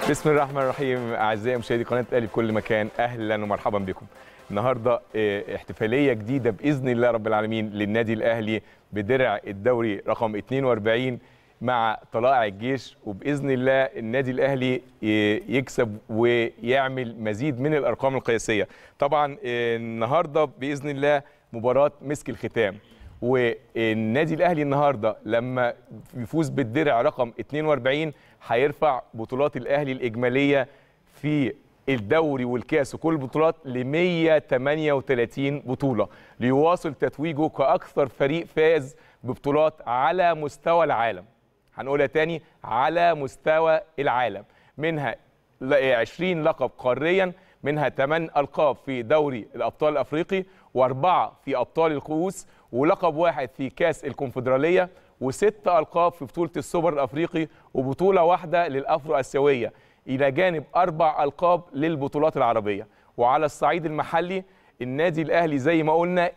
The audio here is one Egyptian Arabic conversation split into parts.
بسم الله الرحمن الرحيم اعزائي مشاهدي قناه الاهلي في كل مكان اهلا ومرحبا بكم النهارده آه، احتفاليه جديده باذن الله رب العالمين للنادي الاهلي بدرع الدوري رقم 42 مع طلائع الجيش وباذن الله النادي الاهلي ي- يكسب ويعمل مزيد من الارقام القياسيه طبعا آه، النهارده باذن الله مباراه مسك الختام والنادي الاهلي النهارده لما يفوز بالدرع رقم 42 هيرفع بطولات الاهلي الاجماليه في الدوري والكاس وكل البطولات ل 138 بطوله ليواصل تتويجه كاكثر فريق فاز ببطولات على مستوى العالم هنقولها تاني على مستوى العالم منها ل- 20 لقب قاريا منها 8 القاب في دوري الابطال الافريقي واربعه في ابطال الكؤوس ولقب واحد في كاس الكونفدراليه وست القاب في بطوله السوبر الافريقي وبطوله واحده للافرو اسيويه الى جانب اربع القاب للبطولات العربيه وعلى الصعيد المحلي النادي الاهلي زي ما قلنا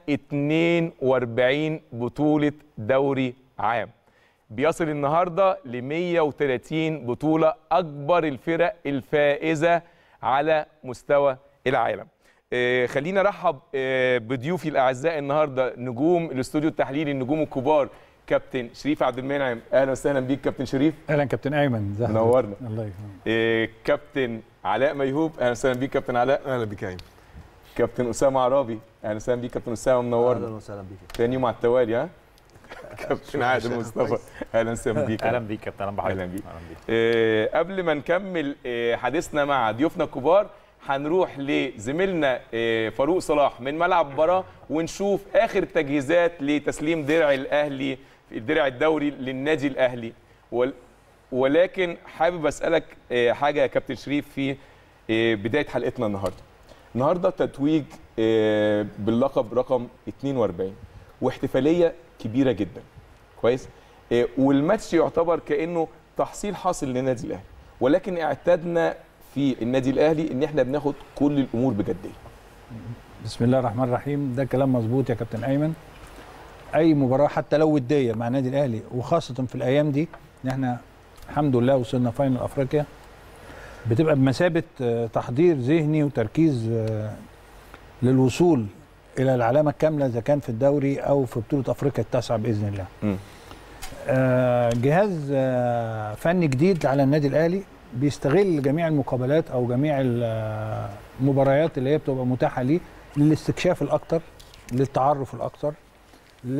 42 بطوله دوري عام بيصل النهارده ل 130 بطوله اكبر الفرق الفائزه على مستوى العالم. آه، خلينا ارحب آه، بضيوفي الاعزاء النهارده نجوم الاستوديو التحليلي النجوم الكبار كابتن شريف عبد المنعم اهلا وسهلا بيك كابتن شريف اهلا كابتن ايمن ازي حضرتك؟ نورنا. الله يكرمك آه، كابتن علاء ميهوب اهلا وسهلا بيك كابتن علاء اهلا بك يا ايمن كابتن اسامه عرابي اهلا وسهلا بيك كابتن اسامه منورنا اهلا وسهلا بيك تاني يوم على التوالي ها كابتن عادل مصطفى اهلا وسهلا بيك اهلا بيك كابتن اهلا بحضرتك أهلا بيك. اهلا بيك آه، قبل ما نكمل آه، حديثنا مع ضيوفنا الكبار هنروح لزميلنا آه، فاروق صلاح من ملعب مباراه ونشوف اخر التجهيزات لتسليم درع الاهلي درع الدوري للنادي الاهلي ول- ولكن حابب اسالك آه، حاجه يا كابتن شريف في آه، بدايه حلقتنا النهارده النهارده تتويج آه، باللقب رقم 42 واحتفاليه كبيره جدا كويس آه، والماتش يعتبر كانه تحصيل حاصل للنادي الاهلي ولكن اعتدنا في النادي الاهلي ان احنا بناخد كل الامور بجديه بسم الله الرحمن الرحيم ده كلام مظبوط يا كابتن ايمن اي مباراه حتى لو وديه مع النادي الاهلي وخاصه في الايام دي ان احنا الحمد لله وصلنا فاينل افريقيا بتبقى بمثابه آه، تحضير ذهني وتركيز آه، للوصول الى العلامه الكامله اذا كان في الدوري او في بطوله افريقيا التاسعه باذن الله مم. آه، جهاز آه، فني جديد على النادي الاهلي بيستغل جميع المقابلات او جميع ال- المباريات اللي هي بتبقى متاحه ليه للاستكشاف الاكثر للتعرف الاكثر ل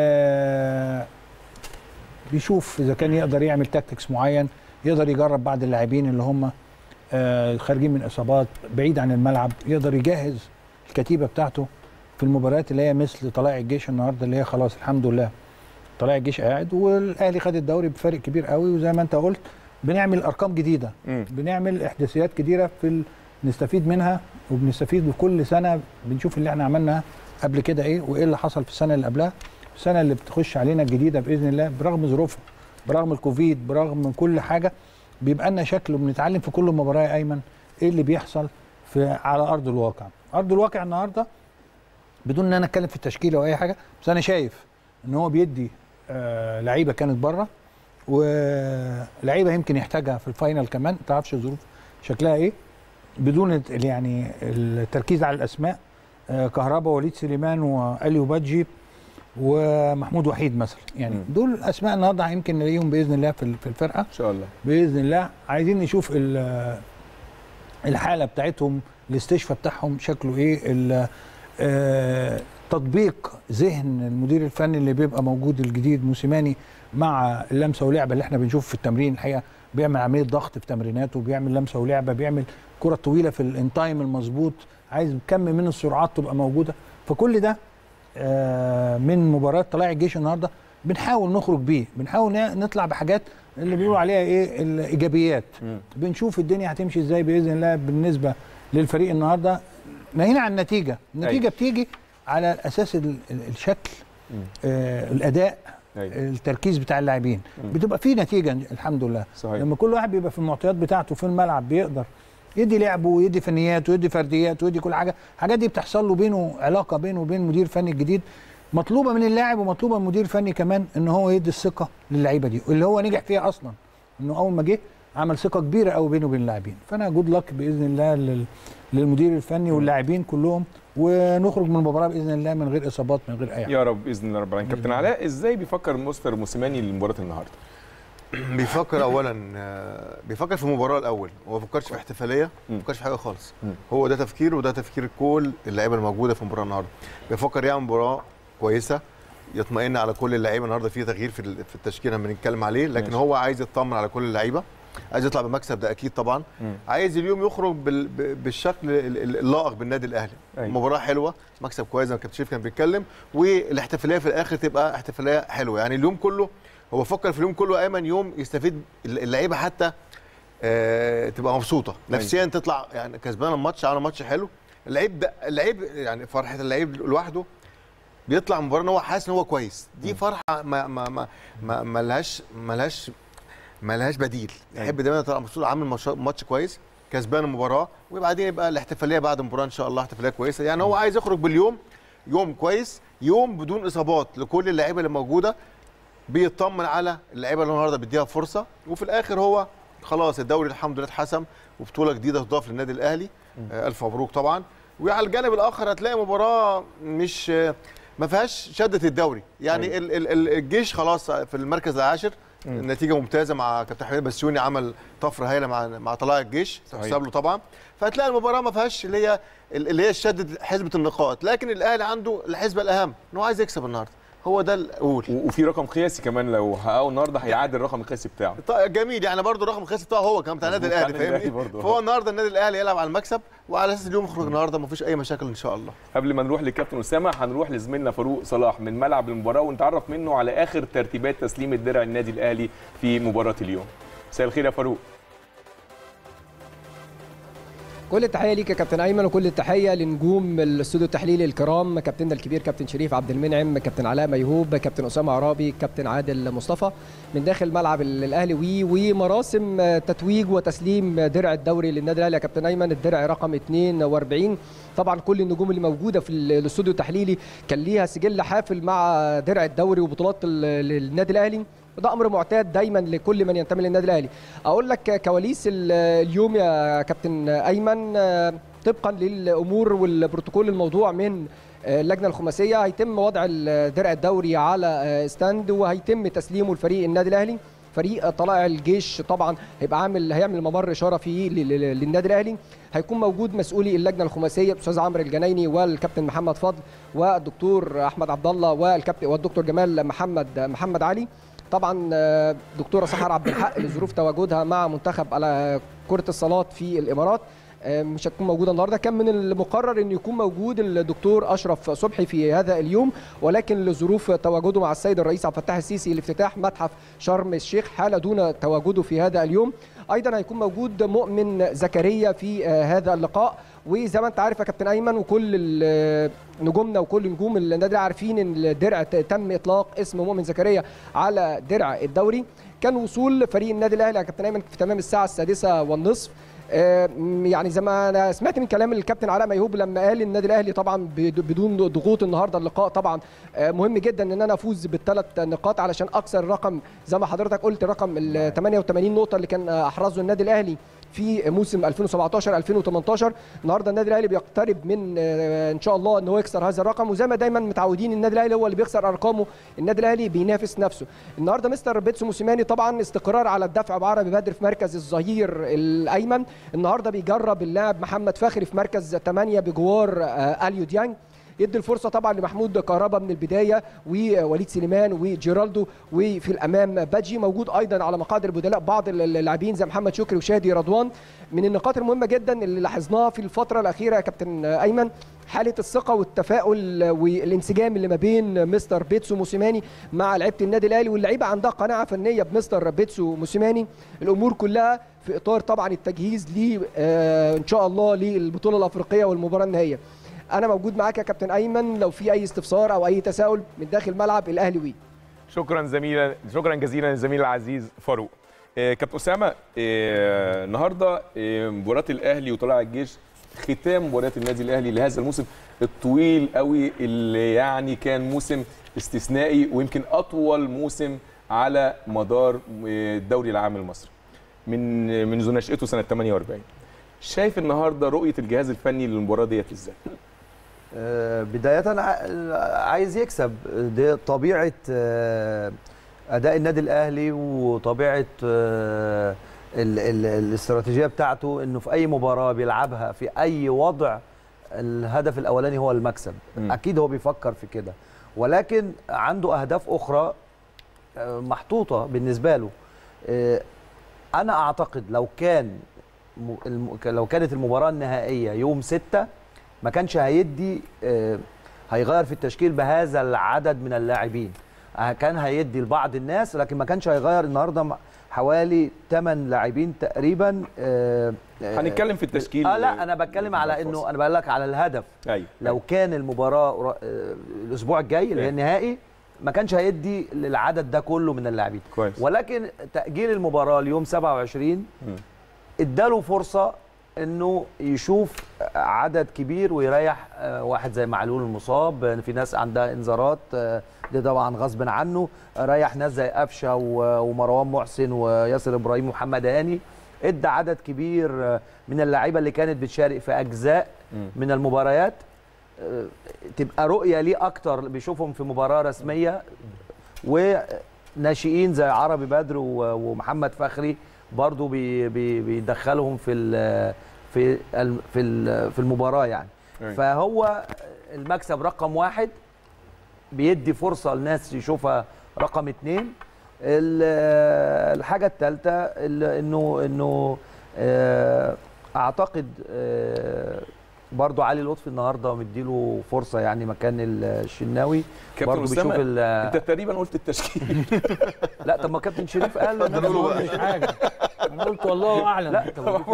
بيشوف اذا كان يقدر يعمل تاكتكس معين يقدر يجرب بعض اللاعبين اللي هم آه، خارجين من اصابات بعيد عن الملعب يقدر يجهز الكتيبه بتاعته في المباريات اللي هي مثل طلائع الجيش النهارده اللي هي خلاص الحمد لله طلائع الجيش قاعد والاهلي خد الدوري بفارق كبير قوي وزي ما انت قلت بنعمل ارقام جديده مم. بنعمل احداثيات كتيره في ال... نستفيد منها وبنستفيد بكل سنه بنشوف اللي احنا عملناه قبل كده ايه وايه اللي حصل في السنه اللي قبلها السنه اللي بتخش علينا الجديده باذن الله برغم ظروفها برغم الكوفيد برغم من كل حاجه بيبقى لنا شكل وبنتعلم في كل مباراه يا ايمن ايه اللي بيحصل في على ارض الواقع ارض الواقع النهارده بدون ان انا اتكلم في التشكيله او اي حاجه بس انا شايف ان هو بيدي آه لعيبه كانت بره ولعيبه يمكن يحتاجها في الفاينل كمان ما تعرفش الظروف شكلها ايه بدون الت- يعني التركيز على الاسماء آه كهربا وليد سليمان واليو بادجي ومحمود وحيد مثلا يعني مم. دول اسماء النهارده يمكن نلاقيهم باذن الله في ال- في الفرقه ان شاء الله باذن الله عايزين نشوف ال- الحاله بتاعتهم الاستشفاء بتاعهم شكله ايه ال- آه، تطبيق ذهن المدير الفني اللي بيبقى موجود الجديد موسيماني مع اللمسه ولعبه اللي احنا بنشوف في التمرين الحقيقه بيعمل عمليه ضغط في تمريناته بيعمل لمسه ولعبه بيعمل كره طويله في الانتايم المظبوط عايز كم من السرعات تبقى موجوده فكل ده آه، من مباراه طلائع الجيش النهارده بنحاول نخرج بيه بنحاول ن- نطلع بحاجات اللي بيقولوا عليها ايه الايجابيات مم. بنشوف الدنيا هتمشي ازاي باذن الله بالنسبه للفريق النهارده ناهينا عن النتيجه النتيجه أيوة. بتيجي على اساس ال- ال- الشكل مم. آه الاداء أيوة. التركيز بتاع اللاعبين مم. بتبقى في نتيجه الحمد لله صحيح لما كل واحد بيبقى في المعطيات بتاعته في الملعب بيقدر يدي لعبه ويدي فنيات ويدي فرديات ويدي كل حاجه الحاجات دي بتحصل له بينه علاقه بينه وبين المدير الفني الجديد مطلوبه من اللاعب ومطلوبه من المدير الفني كمان ان هو يدي الثقه للعيبه دي اللي هو نجح فيها اصلا انه اول ما جه عمل ثقه كبيره قوي بينه وبين اللاعبين فانا جود لك باذن الله لل- للمدير الفني واللاعبين كلهم ونخرج من المباراه باذن الله من غير اصابات من غير اي حاجه يا رب باذن الله رب العالمين كابتن علاء ازاي بيفكر مستر موسيماني لمباراه النهارده بيفكر اولا آه، بيفكر في المباراه الاول هو ما بيفكرش في احتفاليه ما مم. بيفكرش في حاجه خالص مم. هو ده تفكيره وده تفكير كل اللعيبه الموجوده في المباراه النهارده بيفكر يعمل مباراه كويسه يطمئن على كل اللعيبه النهارده في تغيير في ال- في التشكيله لما بنتكلم عليه لكن ماشي. هو عايز يطمن على كل اللعيبه عايز يطلع بمكسب ده اكيد طبعا مم. عايز اليوم يخرج بال... ب- بالشكل ال- ال- اللائق بالنادي الاهلي أيوة. مباراه حلوه مكسب كويس زي ما كابتن شريف كان بيتكلم والاحتفاليه في الاخر تبقى احتفاليه حلوه يعني اليوم كله هو فكر في اليوم كله ايمن يوم يستفيد اللعيبه حتى آه تبقى مبسوطه نفسيا تطلع يعني كسبانه الماتش عامله ماتش حلو اللعيب ده اللعيب يعني فرحه اللعيب لوحده بيطلع من المباراه ان هو حاسس ان هو كويس دي فرحه ما ما ما ما ما لهاش ما لهاش ما لهاش بديل يحب دايما يطلع مبسوط عامل ماتش- ماتش كويس كسبان المباراه وبعدين يبقى الاحتفاليه بعد المباراه ان شاء الله احتفاليه كويسه يعني هو عايز يخرج باليوم يوم كويس يوم بدون اصابات لكل اللعيبه اللي موجوده بيطمن على اللعيبه اللي النهارده بيديها فرصه وفي الاخر هو خلاص الدوري الحمد لله اتحسم وبطوله جديده تضاف للنادي الاهلي آه الف مبروك طبعا وعلى الجانب الاخر هتلاقي مباراه مش آه، ما فيهاش شده الدوري يعني أيوة. ال- ال- ال- الجيش خلاص في المركز العاشر النتيجه ممتازه مع كابتن حميد بسيوني عمل طفره هايله مع مع طلائع الجيش صحيح. تحسب له طبعا فهتلاقي المباراه ما فيهاش اللي هي اللي هي شدت حسبه النقاط لكن الاهلي عنده الحسبه الاهم ان هو عايز يكسب النهارده هو ده الاول و- وفي رقم قياسي كمان لو حققه النهارده هيعادل الرقم القياسي بتاعه طيب جميل يعني برضه الرقم الخاسر بتاعه هو كمان بتاع النادي مظبوط، الاهلي بتاع النادي فاهمني الأهلي برضه. فهو النهارده النادي الاهلي يلعب على المكسب وعلى اساس اليوم يخرج النهارده مفيش اي مشاكل ان شاء الله قبل ما نروح للكابتن اسامه هنروح لزميلنا فاروق صلاح من ملعب المباراه ونتعرف منه على اخر ترتيبات تسليم الدرع النادي الاهلي في مباراه اليوم مساء الخير يا فاروق كل التحيه ليك يا كابتن ايمن وكل التحيه لنجوم الاستوديو التحليلي الكرام كابتننا الكبير كابتن شريف عبد المنعم كابتن علاء ميهوب كابتن اسامه عرابي كابتن عادل مصطفى من داخل ملعب ال- الاهلي وي ومراسم آه، تتويج وتسليم درع الدوري للنادي الاهلي يا كابتن ايمن الدرع رقم 42 طبعا كل النجوم اللي موجوده في ال- الاستوديو التحليلي كان ليها سجل حافل مع درع الدوري وبطولات ال- النادي الاهلي وده امر معتاد دايما لكل من ينتمي للنادي الاهلي اقول لك كواليس ال- اليوم يا كابتن ايمن آه، طبقا للامور والبروتوكول الموضوع من آه، اللجنه الخماسيه هيتم وضع ال- درع الدوري على آه، ستاند وهيتم تسليمه لفريق النادي الاهلي فريق طلائع الجيش طبعا هيبقى عامل هيعمل ممر شرفي ل- ل- للنادي الاهلي هيكون موجود مسؤولي اللجنه الخماسيه الاستاذ عمرو الجنايني والكابتن محمد فضل والدكتور احمد عبد الله والكابتن والدكتور جمال محمد محمد علي طبعا آه، دكتوره سحر عبد الحق لظروف تواجدها مع منتخب على كره الصالات في الامارات آه، مش هتكون موجوده النهارده كان من المقرر ان يكون موجود الدكتور اشرف صبحي في هذا اليوم ولكن لظروف تواجده مع السيد الرئيس عبد الفتاح السيسي لافتتاح متحف شرم الشيخ حال دون تواجده في هذا اليوم ايضا هيكون موجود مؤمن زكريا في آه، هذا اللقاء وزي ما انت عارف يا كابتن ايمن وكل ال- نجومنا وكل نجوم النادي عارفين ان الدرع ت- تم اطلاق اسم مؤمن زكريا على درع الدوري كان وصول فريق النادي الاهلي يا كابتن ايمن في تمام الساعه السادسه والنصف آه، يعني زي ما انا سمعت من كلام الكابتن علاء ميهوب لما قال النادي الاهلي طبعا بد- بدون ضغوط النهارده اللقاء طبعا آه، مهم جدا ان انا افوز بالثلاث نقاط علشان اكسر الرقم زي ما حضرتك قلت الرقم ال 88 نقطه اللي كان آه، احرزه النادي الاهلي في موسم 2017 2018 النهارده النادي الاهلي بيقترب من آه، ان شاء الله ان هو يكسر هذا الرقم وزي ما دايما متعودين النادي الاهلي هو اللي بيكسر ارقامه النادي الاهلي بينافس نفسه النهارده مستر بيتسو موسيماني طبعا استقرار على الدفع بعربي بدر في مركز الظهير الايمن النهارده بيجرب اللاعب محمد فخري في مركز 8 بجوار آه، اليو ديانج يدي الفرصه طبعا لمحمود كهربا من البدايه ووليد سليمان وجيرالدو وفي الامام باجي موجود ايضا على مقاعد البدلاء بعض اللاعبين زي محمد شكري وشادي رضوان من النقاط المهمه جدا اللي لاحظناها في الفتره الاخيره يا كابتن ايمن حاله الثقه والتفاؤل والانسجام اللي ما بين مستر بيتسو موسيماني مع لعيبه النادي الاهلي واللعيبه عندها قناعه فنيه بمستر بيتسو موسيماني الامور كلها في اطار طبعا التجهيز ل آه، ان شاء الله للبطوله الافريقيه والمباراه النهائيه انا موجود معاك يا كابتن ايمن لو في اي استفسار او اي تساؤل من داخل ملعب الاهلي وي شكرا زميلا شكرا جزيلا للزميل العزيز فاروق آه، كابتن اسامه آه، النهارده آه، مباراه الاهلي وطلائع الجيش ختام مباريات النادي الاهلي لهذا الموسم الطويل قوي اللي يعني كان موسم استثنائي ويمكن اطول موسم على مدار آه، الدوري العام المصري من منذ نشأته سنه 48 شايف النهارده رؤيه الجهاز الفني للمباراه ديت ازاي آه، بداية ع- عايز يكسب دي طبيعة آه، أداء النادي الأهلي وطبيعة آه، ال- ال- الاستراتيجية بتاعته إنه في أي مباراة بيلعبها في أي وضع الهدف الأولاني هو المكسب مم. أكيد هو بيفكر في كده ولكن عنده أهداف أخرى آه، محطوطة بالنسبة له آه، أنا أعتقد لو كان م- الم- لو كانت المباراة النهائية يوم ستة ما كانش هيدي آه، هيغير في التشكيل بهذا العدد من اللاعبين آه، كان هيدي لبعض الناس لكن ما كانش هيغير النهارده م- حوالي 8 لاعبين تقريبا آه، آه، هنتكلم في التشكيل اه لا انا بتكلم على انه انا بقول لك على الهدف ايوه لو كان المباراه قر- آه، الاسبوع الجاي اللي هي فاهم. النهائي ما كانش هيدي للعدد ده كله من اللاعبين كويس ولكن تاجيل المباراه ليوم 27 مم. اداله فرصه انه يشوف عدد كبير ويريح آه، واحد زي معلول المصاب آه، في ناس عندها انذارات آه، دي طبعا غصب عنه ريح ناس زي قفشه و- ومروان محسن وياسر ابراهيم ومحمد هاني ادى عدد كبير آه، من اللعيبه اللي كانت بتشارك في اجزاء مم. من المباريات آه، تبقى رؤيه ليه اكتر بيشوفهم في مباراه رسميه وناشئين زي عربي بدر و- ومحمد فخري برضو بي بي بيدخلهم في ال في ال في ال في المباراه يعني أيوة. فهو المكسب رقم واحد بيدي فرصه للناس يشوفها رقم اتنين ال- الحاجه الثالثه انه انه آه، اعتقد آه، برضو علي لطفي النهارده مديله فرصه يعني مكان الشناوي كابتن برضو بيشوف اسامه ال- انت تقريبا قلت التشكيل لا طب ما كابتن شريف قال اتفضل قولوا بقى. مش حاجه انا قلت والله اعلم لا طب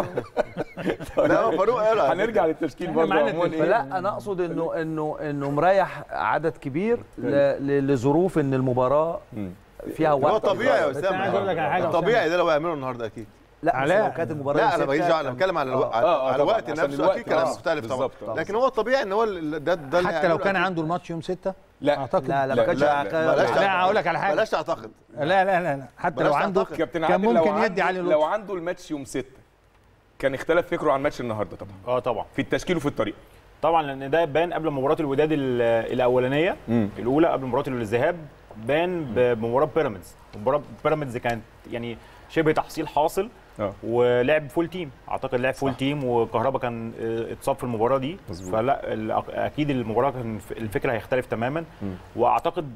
لا هو فاروق قال على هنرجع للتشكيل إحنا برضه معانا عموما ايه فلا انا اقصد انه انه انه مريح عدد كبير ل- ل- لظروف ان المباراه مم. فيها هو وقت طبيعي يا بس انا عايز اقول لك على اسامه حاجه طبيعي ده لو هيعمله النهارده اكيد لا بس علاء. لو كانت المباراه لا يوم انا ستة ماليش دعوه انا كان- بتكلم على آه. آه، آه، على طبعاً، وقت عشان نفسه الوقت اكيد كلام آه، مختلف طبعا بالظبط، آه. لكن هو طبيعي ان هو ال- ده ده اللي حتى لو هيعمله كان أكيد. عنده الماتش يوم 6 لا اعتقد لا لا لا، ما كانش لا، هيخ- بلاش لا هقول لك على حاجه بلاش تعتقد لا لا لا, لا. حتى بلاش لو عنده تعتقد. كابتن كان عادل لو ممكن عنده- يدي علي لو لطفي عنده الماتش يوم 6 كان اختلف فكره عن ماتش النهارده طبعا اه طبعا في التشكيل وفي الطريقه طبعا لان ده بان قبل مباراه الوداد ال- الاولانيه مم. الاولى قبل مباراه الذهاب بان بمباراه بيراميدز مباراه بيراميدز كانت يعني شبه تحصيل حاصل اه ولعب فول تيم اعتقد لعب فول تيم وكهربا كان آه، اتصاب في المباراه دي مظبوط. فلا ال- اكيد المباراه كان ف- الفكره هيختلف تماما مم. واعتقد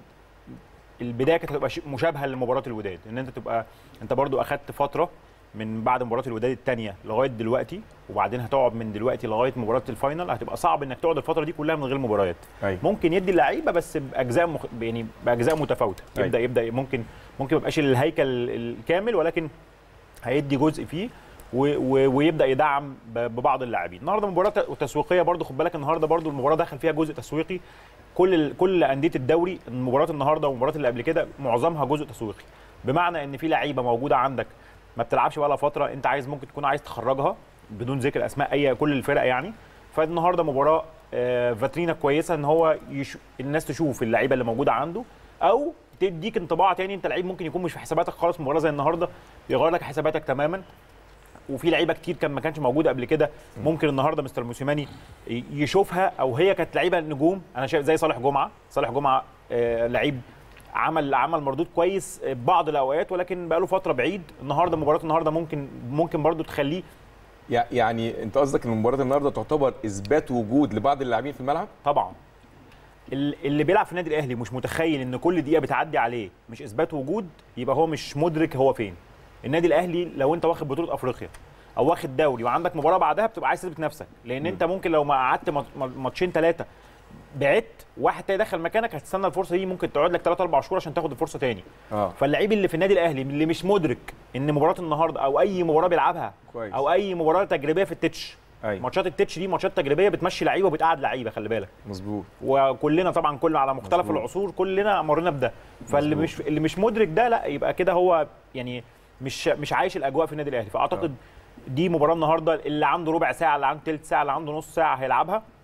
البدايه كانت هتبقى ش- مشابهه لمباراه الوداد ان انت تبقى انت برضو اخدت فتره من بعد مباراه الوداد الثانيه لغايه دلوقتي وبعدين هتقعد من دلوقتي لغايه مباراه الفاينل هتبقى صعب انك تقعد الفتره دي كلها من غير مباريات ايوه ممكن يدي اللعيبه بس باجزاء مخ... يعني باجزاء متفاوته أيوة. يبدا يبدا ممكن ممكن ما يبقاش الهيكل الكامل ولكن هيدي جزء فيه و... و... ويبدا يدعم ب... ببعض اللاعبين النهارده مباراه ت- تسويقيه برضو خد بالك النهارده برضو المباراه دخل فيها جزء تسويقي كل ال... كل انديه الدوري مباراه النهارده والمباراه اللي قبل كده معظمها جزء تسويقي بمعنى ان في لعيبه موجوده عندك ما بتلعبش بقى لها فتره انت عايز ممكن تكون عايز تخرجها بدون ذكر اسماء اي كل الفرق يعني فالنهارده مباراه آه، فاترينا كويسه ان هو يش... الناس تشوف اللعيبه اللي موجوده عنده او تديك انطباع تاني انت لعيب ممكن يكون مش في حساباتك خالص مباراه زي النهارده يغير لك حساباتك تماما وفي لعيبه كتير كان ما كانش موجوده قبل كده ممكن النهارده مستر موسيماني ي- يشوفها او هي كانت لعيبه نجوم انا شايف زي صالح جمعه صالح جمعه آه، لعيب عمل عمل مردود كويس آه، بعض الاوقات ولكن بقى له فتره بعيد النهارده مباراه النهارده ممكن ممكن برضو تخليه يع- يعني انت قصدك ان مباراه النهارده تعتبر اثبات وجود لبعض اللاعبين في الملعب طبعا ال- اللي بيلعب في النادي الاهلي مش متخيل ان كل دقيقه بتعدي عليه مش اثبات وجود يبقى هو مش مدرك هو فين النادي الاهلي لو انت واخد بطوله افريقيا او واخد دوري وعندك مباراه بعدها بتبقى عايز تثبت نفسك لان انت ممكن لو ما قعدت مات- ماتشين ثلاثه بعدت واحد تاني دخل مكانك هتستنى الفرصه دي ممكن تقعد لك 3 4 شهور عشان تاخد الفرصه تاني اه فاللعيب اللي في النادي الاهلي اللي مش مدرك ان مباراه النهارده او اي مباراه بيلعبها كويس او اي مباراه تجريبيه في التتش ايوه ماتشات التتش دي ماتشات تجريبيه بتمشي لعيبه وبتقعد لعيبه خلي بالك مظبوط وكلنا طبعا كل على مختلف مظبوط. العصور كلنا مرينا بده فاللي مظبوط. مش اللي مش مدرك ده لا يبقى كده هو يعني مش مش عايش الاجواء في النادي الاهلي فاعتقد دي مباراه النهارده اللي عنده ربع ساعه اللي عنده ثلث ساعه اللي عنده نص ساعه هيلعبها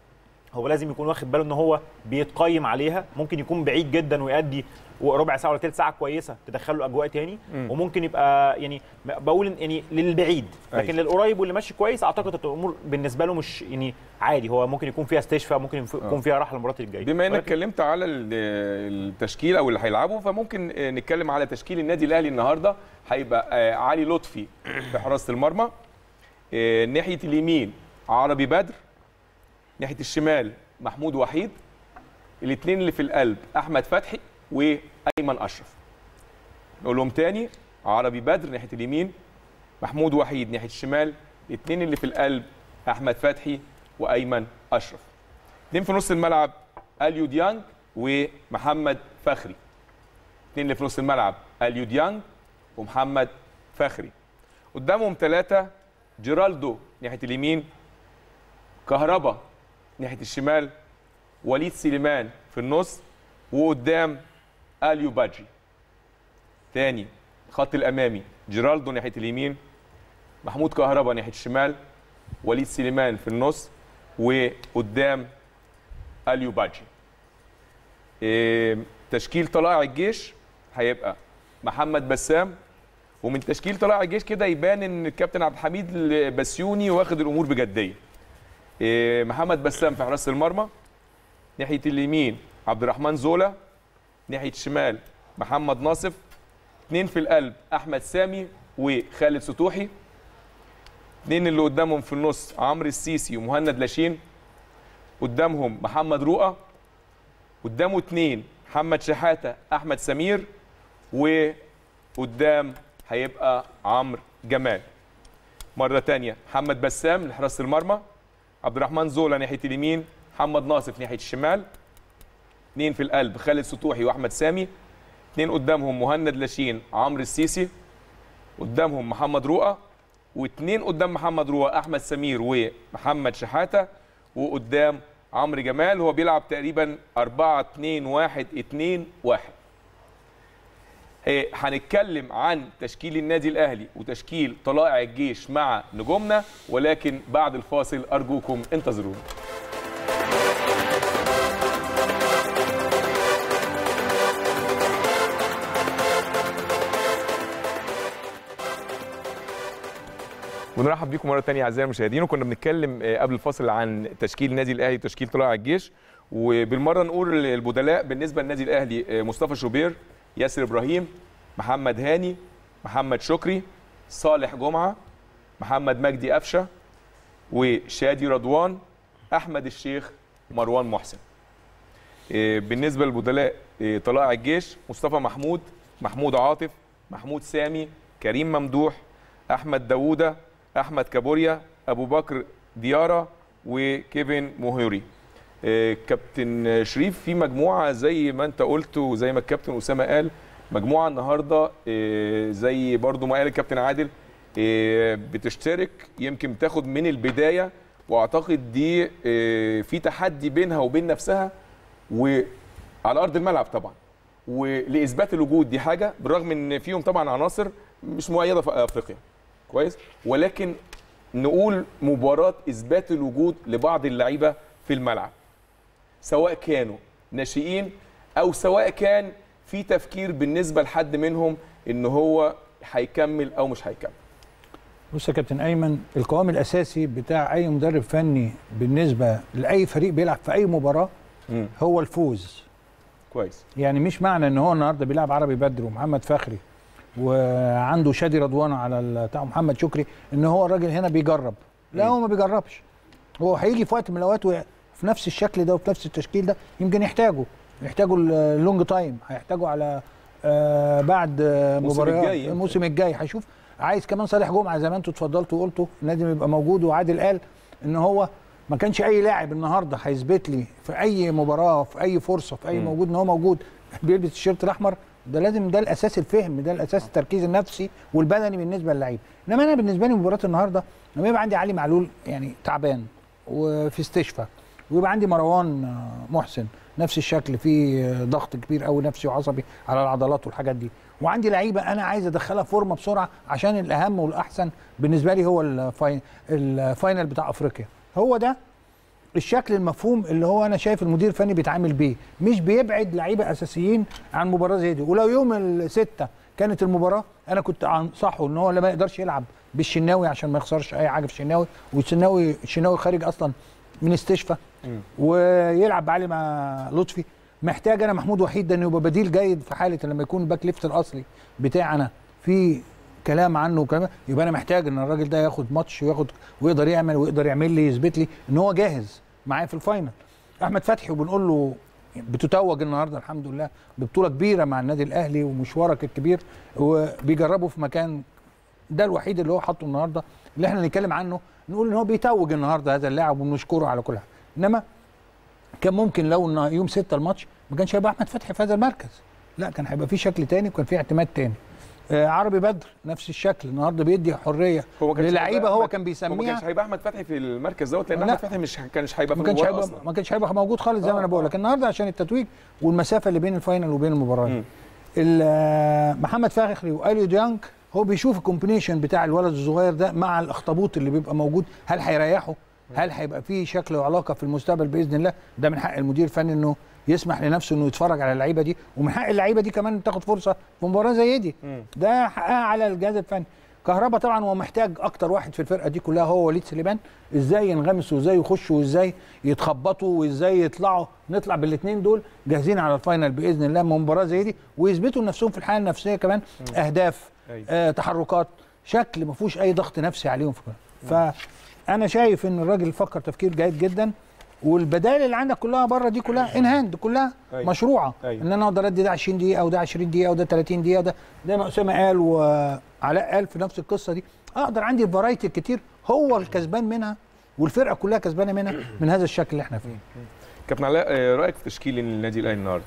هو لازم يكون واخد باله ان هو بيتقيم عليها ممكن يكون بعيد جدا ويؤدي ربع ساعه ولا ثلث ساعه كويسه تدخله اجواء تاني مم. وممكن يبقى يعني بقول إن- يعني للبعيد لكن أيوة. للقريب واللي ماشي كويس اعتقد هتبقى الامور بالنسبه له مش يعني عادي هو ممكن يكون فيها استشفاء ممكن يف- يكون فيها راحه المباراه الجايه بما انك ولكن- اتكلمت على ال- التشكيل او اللي هيلعبوا فممكن آه، نتكلم على تشكيل النادي الاهلي النهارده هيبقى آه، علي لطفي في حراسه المرمى آه، ناحيه اليمين عربي بدر ناحيه الشمال محمود وحيد الاثنين اللي في القلب احمد فتحي وايمن اشرف نقول لهم تاني عربي بدر ناحيه اليمين محمود وحيد ناحيه الشمال الاثنين اللي في القلب احمد فتحي وايمن اشرف اثنين في نص الملعب اليو ديانج ومحمد فخري اثنين اللي في نص الملعب اليو ديانج ومحمد فخري قدامهم ثلاثة جيرالدو ناحية اليمين كهربا ناحية الشمال وليد سليمان في النص وقدام اليو باجي تاني الخط الأمامي جيرالدو ناحية اليمين محمود كهربا ناحية الشمال وليد سليمان في النص وقدام اليو باجي إيه، تشكيل طلائع الجيش هيبقى محمد بسام ومن تشكيل طلائع الجيش كده يبان ان الكابتن عبد الحميد البسيوني واخد الامور بجديه إيه، محمد بسام في حراسه المرمى ناحيه اليمين عبد الرحمن زولا ناحيه الشمال محمد ناصف اثنين في القلب احمد سامي وخالد سطوحي اثنين اللي قدامهم في النص عمرو السيسي ومهند لاشين قدامهم محمد رؤى قدامه اثنين محمد شحاته احمد سمير وقدام هيبقى عمرو جمال مره تانية محمد بسام لحراسه المرمى عبد الرحمن زولا ناحيه اليمين محمد ناصف ناحيه الشمال اثنين في القلب خالد سطوحي واحمد سامي اثنين قدامهم مهند لاشين عمرو السيسي قدامهم محمد رؤى واثنين قدام محمد رؤى احمد سمير ومحمد شحاته وقدام عمرو جمال هو بيلعب تقريبا 4 2 1 2 1 إيه، هنتكلم عن تشكيل النادي الاهلي وتشكيل طلائع الجيش مع نجومنا ولكن بعد الفاصل ارجوكم انتظرونا ونرحب بيكم مره ثانيه اعزائي المشاهدين وكنا بنتكلم آه، قبل الفاصل عن تشكيل النادي الاهلي وتشكيل طلائع الجيش وبالمره نقول البدلاء بالنسبه للنادي الاهلي آه، مصطفى شوبير ياسر ابراهيم محمد هاني محمد شكري صالح جمعه محمد مجدي قفشه وشادي رضوان احمد الشيخ مروان محسن آه، بالنسبه للبدلاء آه، طلائع الجيش مصطفى محمود محمود عاطف محمود سامي كريم ممدوح احمد داوودة احمد كابوريا ابو بكر ديارة وكيفن مهيوري آه، كابتن شريف في مجموعه زي ما انت قلت وزي ما الكابتن اسامه قال مجموعه النهارده آه، زي برضو ما قال الكابتن عادل آه، بتشترك يمكن تاخد من البدايه واعتقد دي آه، في تحدي بينها وبين نفسها وعلى ارض الملعب طبعا ولاثبات الوجود دي حاجه بالرغم ان فيهم طبعا عناصر مش مؤيده في افريقيا كويس ولكن نقول مباراه اثبات الوجود لبعض اللعيبه في الملعب سواء كانوا ناشئين او سواء كان في تفكير بالنسبه لحد منهم ان هو هيكمل او مش هيكمل بص يا كابتن ايمن القوام الاساسي بتاع اي مدرب فني بالنسبه لاي فريق بيلعب في اي مباراه مم. هو الفوز كويس يعني مش معنى ان هو النهارده بيلعب عربي بدر ومحمد فخري وعنده شادي رضوان على ال- بتاع محمد شكري ان هو الراجل هنا بيجرب لا هو ما بيجربش هو هيجي في وقت من الاوقات وي- في نفس الشكل ده وفي نفس التشكيل ده يمكن يحتاجه يحتاجوا اللونج تايم هيحتاجوا على آه بعد آه الموسم مباريات الجاي يمكن. الموسم الجاي هيشوف عايز كمان صالح جمعه زي ما انتوا اتفضلتوا وقلتوا لازم يبقى موجود وعادل قال ان هو ما كانش اي لاعب النهارده هيثبت لي في اي مباراه في اي فرصه في اي مم. موجود ان هو موجود بيلبس التيشيرت الاحمر ده لازم ده الاساس الفهم ده الاساس التركيز النفسي والبدني بالنسبه للعيب انما انا بالنسبه لي مباراه النهارده لما يبقى عندي علي معلول يعني تعبان وفي استشفاء ويبقى عندي مروان آه، محسن نفس الشكل في آه، ضغط كبير قوي نفسي وعصبي على العضلات والحاجات دي وعندي لعيبه انا عايز ادخلها فورمه بسرعه عشان الاهم والاحسن بالنسبه لي هو الفاين الفاينل بتاع افريقيا هو ده الشكل المفهوم اللي هو انا شايف المدير الفني بيتعامل بيه مش بيبعد لعيبه اساسيين عن مباراه زي دي ولو يوم الستة كانت المباراه انا كنت انصحه ان هو ما يقدرش يلعب بالشناوي عشان ما يخسرش اي حاجه في الشناوي والشناوي الشناوي خارج اصلا من استشفى ويلعب بعلي مع لطفي محتاج انا محمود وحيد ده انه يبقى بديل جيد في حاله لما يكون الباك ليفت الاصلي بتاعنا في كلام عنه وكلام يبقى انا محتاج ان الراجل ده ياخد ماتش وياخد ويقدر يعمل ويقدر يعمل لي يثبت لي ان هو جاهز معايا في الفاينل احمد فتحي وبنقول له بتتوج النهارده الحمد لله ببطوله كبيره مع النادي الاهلي ومشوارك الكبير وبيجربه في مكان ده الوحيد اللي هو حاطه النهارده اللي احنا نتكلم عنه نقول ان هو بيتوج النهارده هذا اللاعب وبنشكره على كل حاجه انما كان ممكن لو ان يوم 6 الماتش ما كانش هيبقى احمد فتحي في هذا المركز لا كان هيبقى في شكل تاني وكان في اعتماد تاني آه عربي بدر نفس الشكل النهارده بيدي حريه هو ما كانش للعيبه هيبقى هو أحمد- كان هو ما بيسميها كانش هيبقى احمد فتحي في المركز دوت لان لا. احمد فتحي مش كانش هيبقى في ما كانش المباراه هيبقى اصلا ما كانش هيبقى موجود خالص زي ما آه، انا بقول لك النهارده عشان التتويج والمسافه اللي بين الفاينل وبين المباراه مم. ال- آه، محمد فخري واليو ديانج هو بيشوف الكومبينيشن بتاع الولد الصغير ده مع الاخطبوط اللي بيبقى موجود هل هيريحه هل هيبقى فيه شكل وعلاقه في المستقبل باذن الله ده من حق المدير الفني انه يسمح لنفسه انه يتفرج على اللعيبه دي ومن حق اللعيبه دي كمان تاخد فرصه في مباراه زي دي مم. ده حقها على الجهاز الفني كهربا طبعا هو محتاج اكتر واحد في الفرقه دي كلها هو وليد سليمان ازاي ينغمسوا وازاي يخشوا وازاي يتخبطوا وازاي يطلعوا نطلع بالاثنين دول جاهزين على الفاينل باذن الله من مباراه زي دي ويثبتوا نفسهم في الحاله النفسيه كمان اهداف أيوة. آه تحركات شكل ما فيهوش اي ضغط نفسي عليهم في كده. فانا شايف ان الراجل فكر تفكير جيد جدا والبدائل اللي عندك كلها بره دي كلها ان هاند كلها أيوة. مشروعه أيوة. ان انا اقدر ادي ده 20 دقيقه وده 20 دقيقه وده 30 دقيقه وده زي ما اسامه قال وعلاء قال في نفس القصه دي اقدر عندي فرايتي كتير هو الكسبان منها والفرقه كلها كسبانه منها من هذا الشكل اللي احنا فيه كابتن علاء آه، رايك في تشكيل النادي الاهلي النهارده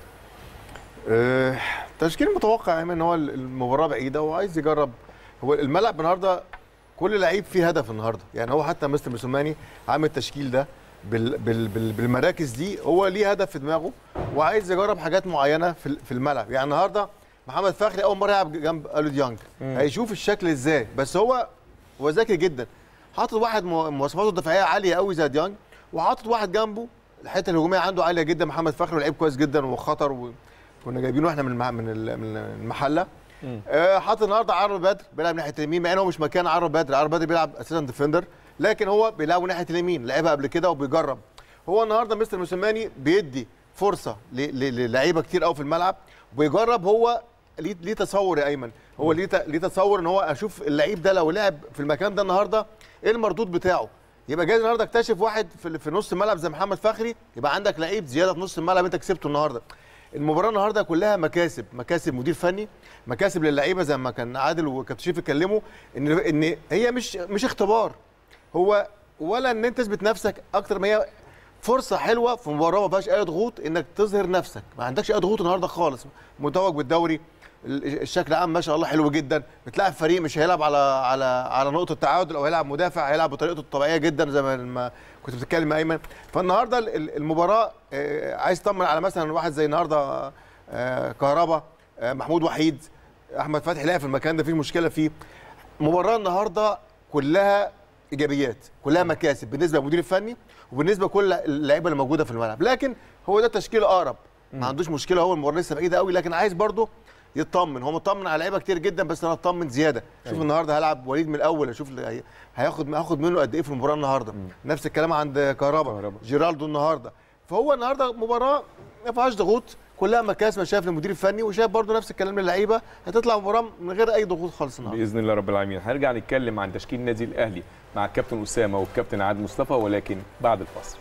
آه، تشكيل متوقع يعني ان هو المباراه بعيده وعايز يجرب هو الملعب النهارده كل لعيب فيه هدف النهارده يعني هو حتى مستر موسوماني عامل التشكيل ده بال بال بال بالمراكز دي هو ليه هدف في دماغه وعايز يجرب حاجات معينه في ال- في الملعب يعني النهارده محمد فخري اول مره يلعب جنب الو ديانج هيشوف الشكل ازاي بس هو هو ذكي جدا حاطط واحد مو- مواصفاته الدفاعيه عاليه قوي زي ديانج وحاطط واحد جنبه الحته الهجوميه عنده عاليه جدا محمد فخري لعيب كويس جدا وخطر وكنا جايبينه احنا من المح- من ال- من المحله آه، حاطط النهارده عرب بدر بيلعب ناحيه اليمين مع ان هو مش مكان عرب بدر عرب بدر بيلعب اساسا ديفندر لكن هو بيلعبه ناحيه اليمين لعبها قبل كده وبيجرب هو النهارده مستر موسيماني بيدي فرصه ل- ل- للعيبه كتير قوي في الملعب ويجرب هو ليه ليه تصور يا ايمن هو ليه ت- ليه تصور ان هو اشوف اللعيب ده لو لعب في المكان ده النهارده ايه المردود بتاعه يبقى جاي النهارده اكتشف واحد في, في نص الملعب زي محمد فخري يبقى عندك لعيب زياده في نص الملعب انت كسبته النهارده المباراه النهارده كلها مكاسب مكاسب مدير فني مكاسب للعيبه زي ما كان عادل وكابتن شريف اتكلموا ان ان هي مش مش اختبار هو ولا ان انت تثبت نفسك اكتر ما هي فرصه حلوه في مباراه ما فيهاش اي ضغوط انك تظهر نفسك ما عندكش اي ضغوط النهارده خالص متوج بالدوري ال- الشكل عام ما شاء الله حلو جدا بتلاعب فريق مش هيلعب على على على نقطه تعادل او هيلعب مدافع هيلعب بطريقته الطبيعيه جدا زي ما- ما كنت بتتكلم مع ايمن فالنهارده ال- ال- المباراه آه، عايز تطمن على مثلا واحد زي النهارده آه، كهربا آه، محمود وحيد احمد فتحي لعب في المكان ده فيه مشكله فيه مباراه النهارده كلها ايجابيات كلها مكاسب بالنسبه للمدير الفني وبالنسبه لكل اللعيبه اللي موجوده في الملعب لكن هو ده التشكيل اقرب ما عندوش مشكله هو المباراه لسه بعيده قوي لكن عايز برضه يطمن هو مطمن على لعيبه كتير جدا بس انا اطمن زياده شوف أيوة. النهارده هلعب وليد من الاول اشوف اللي هي- هياخد هاخد منه قد ايه في المباراه النهارده نفس الكلام عند كهربا كهربا. جيرالدو النهارده فهو النهارده مباراه ما فيهاش ضغوط كلها مكاسب أنا شايف للمدير الفني وشايف برضه نفس الكلام للعيبه هتطلع مباراه من غير اي ضغوط خالص النهارده باذن الله رب العالمين هنرجع نتكلم عن تشكيل النادي الاهلي مع الكابتن اسامه والكابتن عادل مصطفى ولكن بعد الفاصل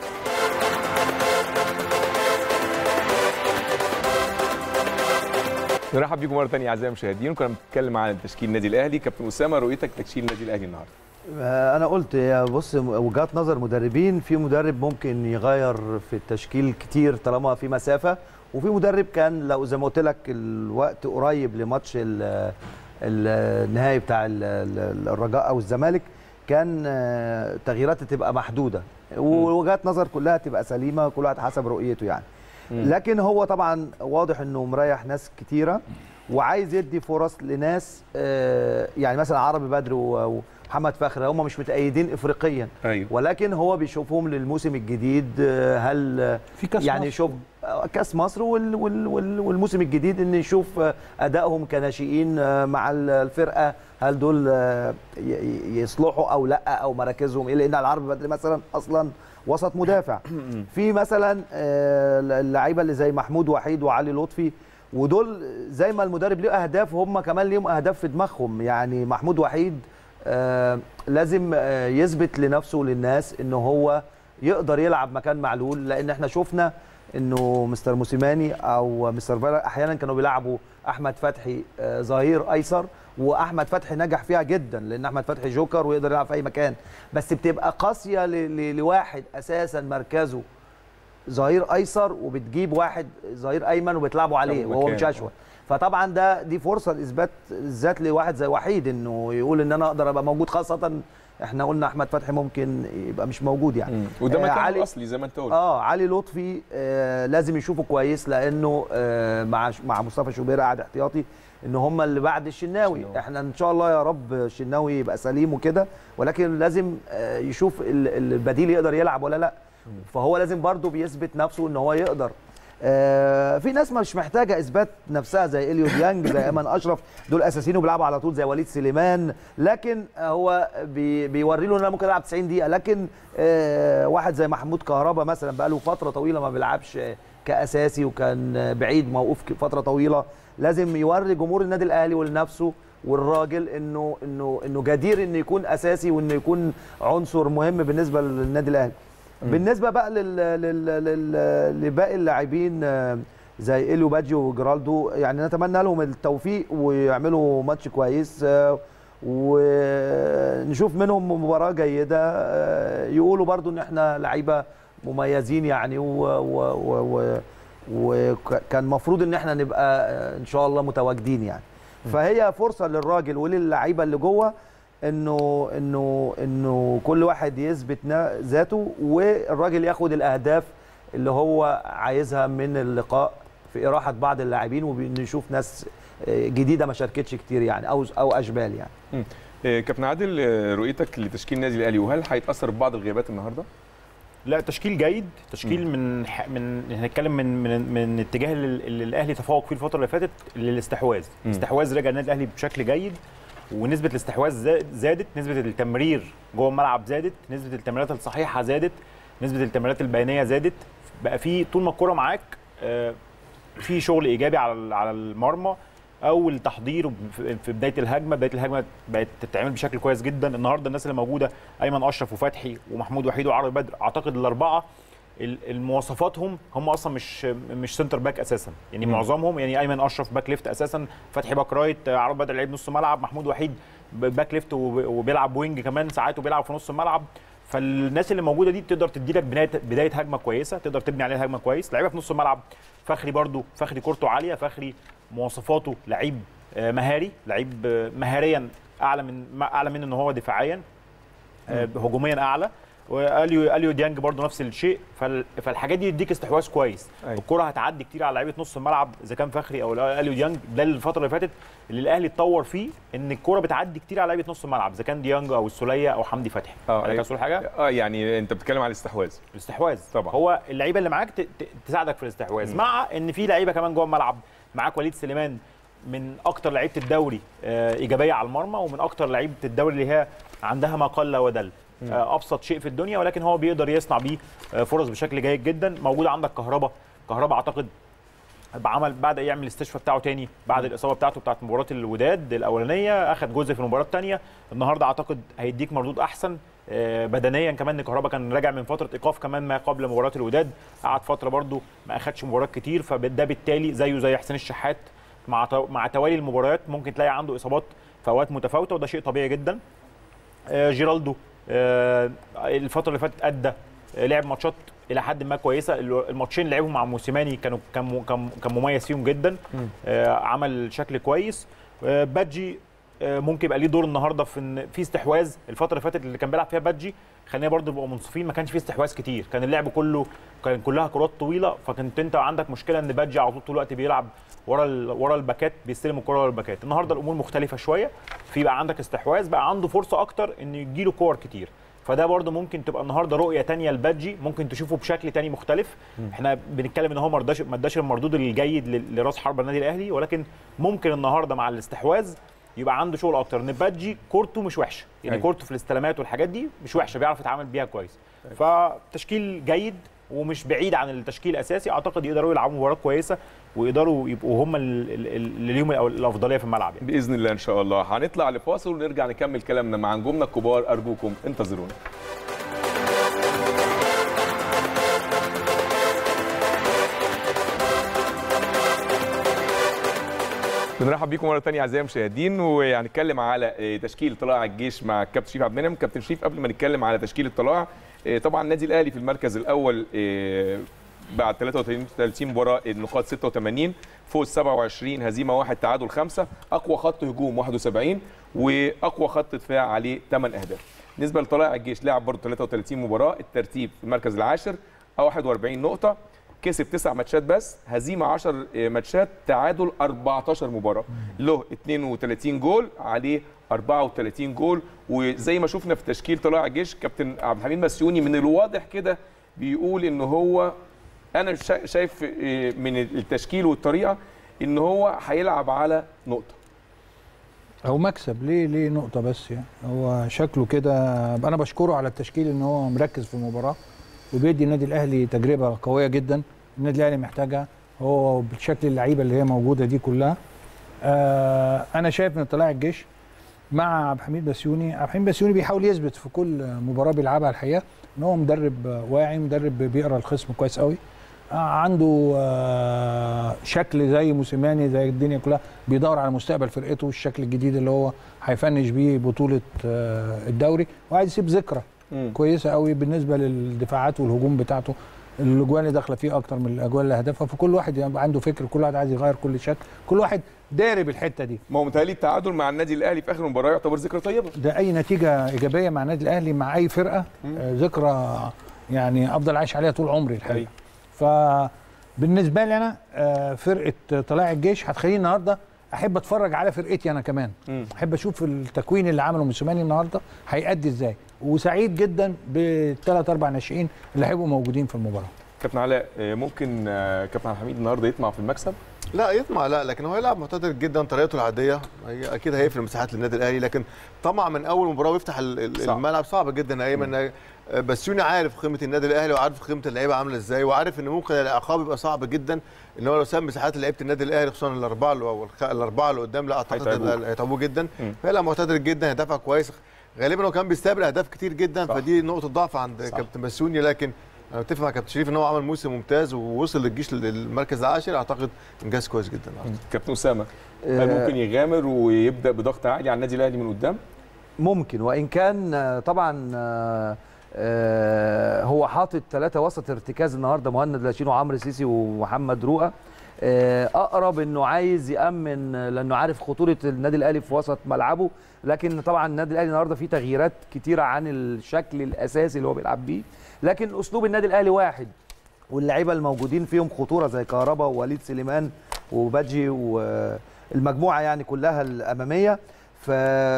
نرحب بيكم مره ثانيه اعزائي المشاهدين كنا بنتكلم عن تشكيل النادي الاهلي كابتن اسامه رؤيتك تشكيل النادي الاهلي النهارده آه، انا قلت يا بص وجهات نظر مدربين في مدرب ممكن يغير في التشكيل كتير طالما في مسافه وفي مدرب كان لو زي ما قلت لك الوقت قريب لماتش ال- ال- النهائي بتاع ال- ال- الرجاء او الزمالك كان آه، تغييرات تبقى محدوده ووجهات نظر كلها تبقى سليمه كل واحد حسب رؤيته يعني لكن هو طبعا واضح انه مريح ناس كتيره وعايز يدي فرص لناس آه، يعني مثلا عربي بدر و- و- محمد فخري هم مش متأيدين افريقيا ايوه ولكن هو بيشوفهم للموسم الجديد آه، هل آه، في كاس يعني مصر. يشوف آه، كاس مصر وال وال وال والموسم الجديد ان يشوف آه، ادائهم كناشئين آه، مع ال- الفرقه هل دول آه، ي- ي- يصلحوا او لا او مراكزهم ايه لان العرب بدري مثلا اصلا وسط مدافع في مثلا آه، اللعيبه اللي زي محمود وحيد وعلي لطفي ودول زي ما المدرب ليه اهداف هم كمان ليهم اهداف في دماغهم يعني محمود وحيد آه، لازم آه، يثبت لنفسه وللناس ان هو يقدر يلعب مكان معلول لان احنا شفنا انه مستر موسيماني او مستر فايلر احيانا كانوا بيلعبوا احمد فتحي آه، ظهير ايسر واحمد فتحي نجح فيها جدا لان احمد فتحي جوكر ويقدر يلعب في اي مكان بس بتبقى قاسيه ل- ل- لواحد اساسا مركزه ظهير ايسر وبتجيب واحد ظهير ايمن وبتلعبوا عليه طب وهو مكان. مش اشول فطبعا ده دي فرصه لاثبات الذات لواحد زي وحيد انه يقول ان انا اقدر ابقى موجود خاصه احنا قلنا احمد فتحي ممكن يبقى مش موجود يعني مم. وده آه، مكانه علي- الاصلي زي ما انت قلت اه علي لطفي آه لازم يشوفه كويس لانه آه مع مع مصطفى شوبير قاعد احتياطي ان هم اللي بعد الشناوي الشناوي. احنا ان شاء الله يا رب الشناوي يبقى سليم وكده ولكن لازم آه يشوف ال- ال- البديل يقدر يلعب ولا لا فهو لازم برضه بيثبت نفسه ان هو يقدر آه في ناس مش محتاجه اثبات نفسها زي اليو ديانج زي ايمن اشرف دول اساسيين وبيلعبوا على طول زي وليد سليمان لكن هو بي بيوري له ان انا ممكن العب 90 دقيقه لكن آه واحد زي محمود كهربا مثلا بقى له فتره طويله ما بيلعبش كاساسي وكان بعيد موقوف فتره طويله لازم يوري جمهور النادي الاهلي ولنفسه والراجل انه انه انه جدير انه يكون اساسي وانه يكون عنصر مهم بالنسبه للنادي الاهلي بالنسبه بقى لل... لل... لل... لباقي اللاعبين آه، زي اليو باجيو وجرالدو يعني نتمنى لهم التوفيق ويعملوا ماتش كويس آه، ونشوف منهم مباراه جيده آه، يقولوا برضو ان احنا لعيبه مميزين يعني و... و... و... و... وكان المفروض ان احنا نبقى آه، ان شاء الله متواجدين يعني فهي فرصه للراجل وللعيبه اللي جوه انه انه انه كل واحد يثبت نا- ذاته والراجل ياخد الاهداف اللي هو عايزها من اللقاء في اراحه بعض اللاعبين ونشوف ناس آه، جديده ما شاركتش كتير يعني او او اشبال يعني آه، كابتن عادل آه، رؤيتك لتشكيل النادي الاهلي وهل هيتاثر ببعض الغيابات النهارده؟ لا تشكيل جيد تشكيل من ح- من هنتكلم من من من اتجاه اللي اللي الاهلي تفوق فيه الفتره اللي فاتت للاستحواذ مم. الاستحواذ رجع النادي الاهلي بشكل جيد ونسبه الاستحواذ زا- زادت نسبه التمرير جوه الملعب زادت نسبه التمريرات الصحيحه زادت نسبه التمريرات البينيه زادت بقى في طول ما الكره معاك آه، في شغل ايجابي على ال- على المرمى او التحضير في في بدايه الهجمه بدايه الهجمه بقت تتعمل بشكل كويس جدا النهارده الناس اللي موجوده ايمن اشرف وفتحي ومحمود وحيد وعربي بدر اعتقد الاربعه ال- المواصفاتهم هم اصلا مش مش سنتر باك اساسا يعني مم. معظمهم يعني ايمن اشرف باك ليفت اساسا فتحي باك رايت عربي بدر لعيب نص ملعب محمود وحيد ب- باك ليفت وب- وبيلعب وينج كمان ساعات وبيلعب في نص الملعب فالناس اللي موجوده دي تقدر تدي لك بدايه بدايه هجمه كويسه تقدر تبني عليها هجمه كويس لعيبه في نص الملعب فخري برضو فخري كورته عاليه فخري مواصفاته لعيب آه، مهاري لعيب آه، مهاريا اعلى من ما- اعلى منه ان هو دفاعيا آه، هجوميا اعلى واليو اليو ديانج برضو نفس الشيء فال- فالحاجات دي يديك استحواذ كويس أيوة. الكره هتعدي كتير على لعيبه نص الملعب اذا كان فخري او اليو ديانج ده الفتره اللي فاتت اللي الاهلي اتطور فيه ان الكره بتعدي كتير على لعيبه نص الملعب اذا كان ديانج او السوليه او حمدي فتحي اه انا كان حاجه اه يعني انت بتتكلم على الاستحواذ الاستحواذ طبعا. هو اللعيبه اللي معاك ت- ت- تساعدك في الاستحواذ مم. مع ان في لعيبه كمان جوه الملعب معاك وليد سليمان من اكتر لعيبه الدوري آه، ايجابيه على المرمى ومن اكتر لعيبه الدوري اللي هي عندها ما قل ودل آه، ابسط شيء في الدنيا ولكن هو بيقدر يصنع بيه آه، فرص بشكل جيد جدا موجود عندك كهربا كهربا اعتقد بعمل بعد يعمل الاستشفاء بتاعه تاني بعد الاصابه بتاعته بتاعت مباراه الوداد الاولانيه اخذ جزء في المباراه الثانيه النهارده اعتقد هيديك مردود احسن آه، بدنيا كمان ان كهربا كان راجع من فتره ايقاف كمان ما قبل مباراه الوداد قعد فتره برده ما اخدش مباريات كتير فده بالتالي زيه زي حسين الشحات مع تو- مع توالي المباريات ممكن تلاقي عنده اصابات في اوقات متفاوته وده شيء طبيعي جدا آه، جيرالدو آه، الفتره اللي فاتت ادى آه، لعب ماتشات الى حد ما كويسه ال- الماتشين اللي لعبهم مع موسيماني كانوا كان م- كان كان مميز فيهم جدا آه، عمل شكل كويس آه، بادجي آه، ممكن يبقى ليه دور النهارده في ان في استحواذ الفتره اللي فاتت اللي كان بيلعب فيها بادجي خلينا برضه نبقى منصفين ما كانش فيه استحواذ كتير كان اللعب كله كان كلها كرات طويله فكنت انت عندك مشكله ان بادجي على طول طول الوقت بيلعب ورا ال- ورا الباكات بيستلم الكره ورا الباكات النهارده الامور مختلفه شويه في بقى عندك استحواذ بقى عنده فرصه اكتر ان يجيله كور كتير فده برضه ممكن تبقى النهارده رؤيه تانية لبادجي ممكن تشوفه بشكل تاني مختلف احنا بنتكلم ان هو ما رضاش ما اداش المردود الجيد ل- لراس حربه النادي الاهلي ولكن ممكن النهارده مع الاستحواذ يبقى عنده شغل اكتر ان بادجي كورته مش وحشه يعني أيوة. كورته في الاستلامات والحاجات دي مش وحشه بيعرف يتعامل بيها كويس فتشكيل جيد ومش بعيد عن التشكيل الاساسي اعتقد يقدروا يلعبوا مباراه كويسه ويقدروا يبقوا هم ال- ال- ال- اللي ليهم الأو- الافضليه في الملعب يعني. باذن الله ان شاء الله هنطلع لفاصل ونرجع نكمل كلامنا مع نجومنا الكبار ارجوكم انتظرونا بنرحب بيكم مره ثانيه اعزائي المشاهدين وهنتكلم على آه، تشكيل طلائع الجيش مع الكابتن شريف عبد المنعم كابتن شريف قبل ما نتكلم على تشكيل الطلائع آه، طبعا النادي الاهلي في المركز الاول آه، بعد 33 مباراه النقاط 86 فوز 27 هزيمه واحد تعادل خمسه اقوى خط هجوم 71 واقوى خط دفاع عليه 8 اهداف بالنسبه لطلائع الجيش لعب برضه 33 مباراه الترتيب في المركز العاشر 41 نقطه كسب تسع ماتشات بس هزيمه 10 ماتشات تعادل 14 مباراه له 32 جول عليه 34 جول وزي ما شفنا في تشكيل طلائع الجيش كابتن عبد الحميد مسيوني من الواضح كده بيقول ان هو انا شا- شايف إيه، من التشكيل والطريقه ان هو هيلعب على نقطه هو مكسب ليه ليه نقطة بس يعني هو شكله كده انا بشكره على التشكيل ان هو مركز في المباراة وبيدي النادي الاهلي تجربة قوية جدا النادي الاهلي محتاجها هو بشكل اللعيبة اللي هي موجودة دي كلها آه انا شايف ان طلائع الجيش مع عبد الحميد بسيوني عبد الحميد بسيوني بيحاول يثبت في كل مباراة بيلعبها الحقيقة ان هو مدرب واعي مدرب بيقرا الخصم كويس قوي آه، عنده آه، شكل زي موسيماني زي الدنيا كلها بيدور على مستقبل فرقته الشكل الجديد اللي هو هيفنش بيه بطوله آه، الدوري وعايز يسيب ذكرى كويسه قوي بالنسبه للدفاعات والهجوم بتاعته الاجوان اللي داخله فيه اكتر من الاجوان اللي هدفها فكل واحد يبقى عنده فكر كل واحد عايز يغير كل شكل كل واحد داري بالحته دي ما هو متهيألي التعادل مع النادي الاهلي في اخر المباراه يعتبر ذكرى طيبه ده اي نتيجه ايجابيه مع النادي الاهلي مع اي فرقه آه، ذكرى يعني افضل عايش عليها طول عمري الحقيقه فبالنسبه لي انا آه، فرقه طلائع الجيش هتخليني النهارده احب اتفرج على فرقتي انا كمان مم. احب اشوف التكوين اللي عمله موسيماني النهارده هيأدي ازاي وسعيد جدا بالثلاث اربع ناشئين اللي هيبقوا موجودين في المباراه كابتن علاء آه، ممكن آه، كابتن عبد الحميد النهارده يطمع في المكسب لا يطمع لا لكن هو يلعب معتدل جدا طريقته العاديه هي اكيد هيقفل مساحات للنادي الاهلي لكن طمع من اول مباراه ويفتح ال- ال- صعب. الملعب صعب جدا يا ايمن آه، بسيوني عارف قيمه النادي الاهلي وعارف قيمه اللعيبه عامله ازاي وعارف ان ممكن العقاب يبقى صعب جدا ان هو لو ساب مساحات لعيبه النادي الاهلي خصوصا الاربعه اللي او الخ- الاربعه اللي قدام لا اعتقد هيتعبوه. هيبقى- هيتعبوه جدا مم. فيلعب معتدل جدا هيدافع كويس غالبا هو كان بيستقبل اهداف كتير جدا صح. فدي نقطه ضعف عند صح. كابتن بسيوني لكن انا متفق مع كابتن شريف ان هو عمل موسم ممتاز ووصل للجيش للمركز العاشر اعتقد انجاز كويس جدا كابتن اسامه هل آه، ممكن يغامر ويبدا بضغط عالي على النادي الاهلي من قدام ممكن وان كان آه، طبعا آه، آه، هو حاطط ثلاثه وسط ارتكاز النهارده مهند لاشين وعمرو سيسي ومحمد رؤى آه، اقرب انه عايز يامن آه، لانه عارف خطوره النادي الاهلي في وسط ملعبه لكن طبعا النادي الاهلي النهارده فيه تغييرات كتيره عن الشكل الاساسي اللي هو بيلعب بيه لكن اسلوب النادي الاهلي واحد واللعيبه الموجودين فيهم خطوره زي كهربا ووليد سليمان وبادجي والمجموعه يعني كلها الاماميه ف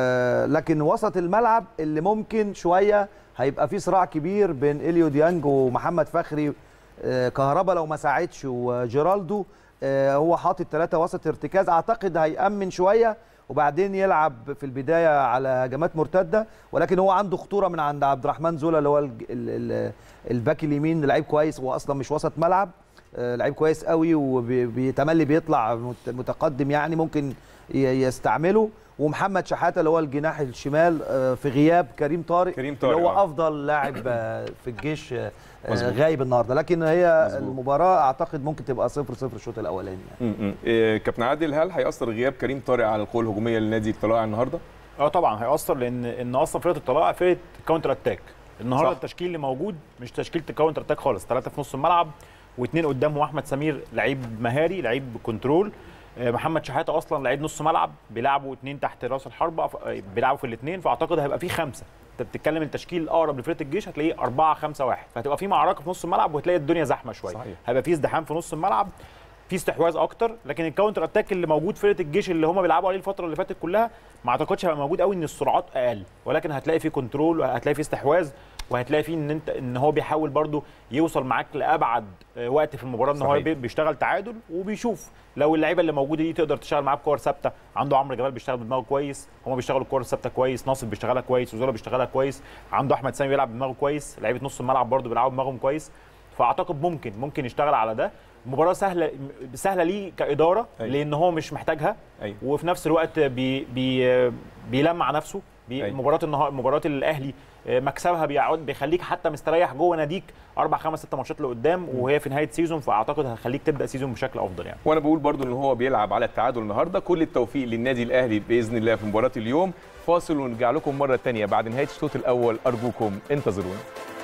لكن وسط الملعب اللي ممكن شويه هيبقى في صراع كبير بين اليو ديانج ومحمد فخري آه، كهربا لو ما ساعدش وجيرالدو آه، هو حاطط ثلاثه وسط ارتكاز اعتقد هيأمن شويه وبعدين يلعب في البدايه على هجمات مرتده ولكن هو عنده خطوره من عند عبد الرحمن زولا اللي هو الج- ال- ال- الباك اليمين لعيب كويس هو اصلا مش وسط ملعب آه، لعيب كويس قوي وبيتملي بيطلع مت- متقدم يعني ممكن ي- يستعمله ومحمد شحاته اللي هو الجناح الشمال آه، في غياب كريم طارق كريم طارق، اللي هو آه. افضل لاعب آه، في الجيش آه، آه، مظبوط. غايب النهارده لكن هي مظبوط. المباراه اعتقد ممكن تبقى صفر صفر الشوط الاولاني يعني. م- م. آه، كابتن عادل هل هيأثر غياب كريم طارق على القوه الهجوميه للنادي الطلائع النهارده؟ اه طبعا هيأثر لان ان اصلا فرقه الطلائع فرقه كاونتر اتاك النهارده صح. التشكيل اللي موجود مش تشكيله الكاونتر اتاك خالص ثلاثه في نص الملعب واثنين قدامهم احمد سمير لعيب مهاري لعيب كنترول آه، محمد شحاته اصلا لعيب نص ملعب بيلعبوا اثنين تحت راس الحربه ف- آه، بيلعبوا في الاثنين فاعتقد هيبقى في خمسه انت بتتكلم التشكيل الاقرب لفرقه الجيش هتلاقيه 4 5 1 فهتبقى في معركه في نص الملعب وهتلاقي الدنيا زحمه شويه صحيح. هيبقى في ازدحام في نص الملعب في استحواذ اكتر لكن الكاونتر اتاك اللي موجود في فرقه الجيش اللي هم بيلعبوا عليه الفتره اللي فاتت كلها ما اعتقدش هيبقى موجود قوي ان السرعات اقل ولكن هتلاقي فيه كنترول وهتلاقي فيه استحواذ وهتلاقي فيه ان انت ان هو بيحاول برضو يوصل معاك لابعد آه، وقت في المباراه ان هو صحيح. بي- بيشتغل تعادل وبيشوف لو اللعيبه اللي موجوده دي تقدر تشتغل معاه بكور ثابته عنده عمرو جمال بيشتغل بدماغه كويس هم بيشتغلوا الكور الثابته كويس ناصر بيشتغلها كويس وزولا بيشتغلها كويس عنده احمد سامي بيلعب بدماغه كويس لعيبه نص الملعب برضو بيلعبوا بدماغهم كويس فاعتقد ممكن ممكن يشتغل على ده مباراه سهله سهله ليه كاداره أيوة. لان هو مش محتاجها أيوة. وفي نفس الوقت بي بي بيلمع نفسه بي أيوة. مباراه النهار مباراه الاهلي آه، مكسبها بيقعد بيخليك حتى مستريح جوه ناديك اربع خمس ست ماتشات لقدام وهي في نهايه سيزون فاعتقد هتخليك تبدا سيزون بشكل افضل يعني وانا بقول برضو ان هو بيلعب على التعادل النهارده كل التوفيق للنادي الاهلي باذن الله في مباراه اليوم فاصل ونرجع لكم مره تانية بعد نهايه الشوط الاول ارجوكم انتظرونا